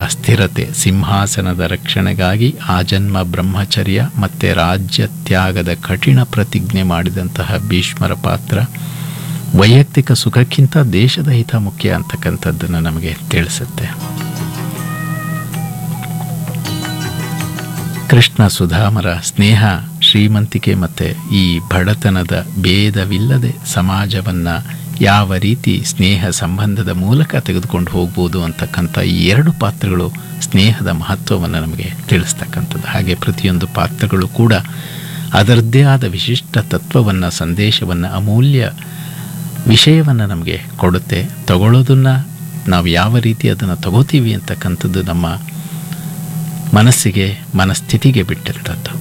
ಸ್ಥಿರತೆ ಸಿಂಹಾಸನದ ರಕ್ಷಣೆಗಾಗಿ ಆಜನ್ಮ ಬ್ರಹ್ಮಚರ್ಯ ಮತ್ತು ರಾಜ್ಯ ತ್ಯಾಗದ ಕಠಿಣ ಪ್ರತಿಜ್ಞೆ ಮಾಡಿದಂತಹ ಭೀಷ್ಮರ ಪಾತ್ರ ವೈಯಕ್ತಿಕ ಸುಖಕ್ಕಿಂತ ದೇಶದ ಹಿತ ಮುಖ್ಯ ಅಂತಕ್ಕಂಥದ್ದನ್ನು ನಮಗೆ ತಿಳಿಸುತ್ತೆ ಕೃಷ್ಣ ಸುಧಾಮರ ಸ್ನೇಹ ಶ್ರೀಮಂತಿಕೆ ಮತ್ತು ಈ ಬಡತನದ ಭೇದವಿಲ್ಲದೆ ಸಮಾಜವನ್ನು ಯಾವ ರೀತಿ ಸ್ನೇಹ ಸಂಬಂಧದ ಮೂಲಕ ತೆಗೆದುಕೊಂಡು ಹೋಗ್ಬೋದು ಅಂತಕ್ಕಂಥ ಈ ಎರಡು ಪಾತ್ರಗಳು ಸ್ನೇಹದ ಮಹತ್ವವನ್ನು ನಮಗೆ ತಿಳಿಸ್ತಕ್ಕಂಥದ್ದು ಹಾಗೆ ಪ್ರತಿಯೊಂದು ಪಾತ್ರಗಳು ಕೂಡ ಅದರದ್ದೇ ಆದ ವಿಶಿಷ್ಟ ತತ್ವವನ್ನು ಸಂದೇಶವನ್ನು ಅಮೂಲ್ಯ ವಿಷಯವನ್ನು ನಮಗೆ ಕೊಡುತ್ತೆ ತಗೊಳ್ಳೋದನ್ನು ನಾವು ಯಾವ ರೀತಿ ಅದನ್ನು ತಗೋತೀವಿ ಅಂತಕ್ಕಂಥದ್ದು ನಮ್ಮ ಮನಸ್ಸಿಗೆ ಮನಸ್ಥಿತಿಗೆ ಬಿಟ್ಟಿರ್ತದ್ದು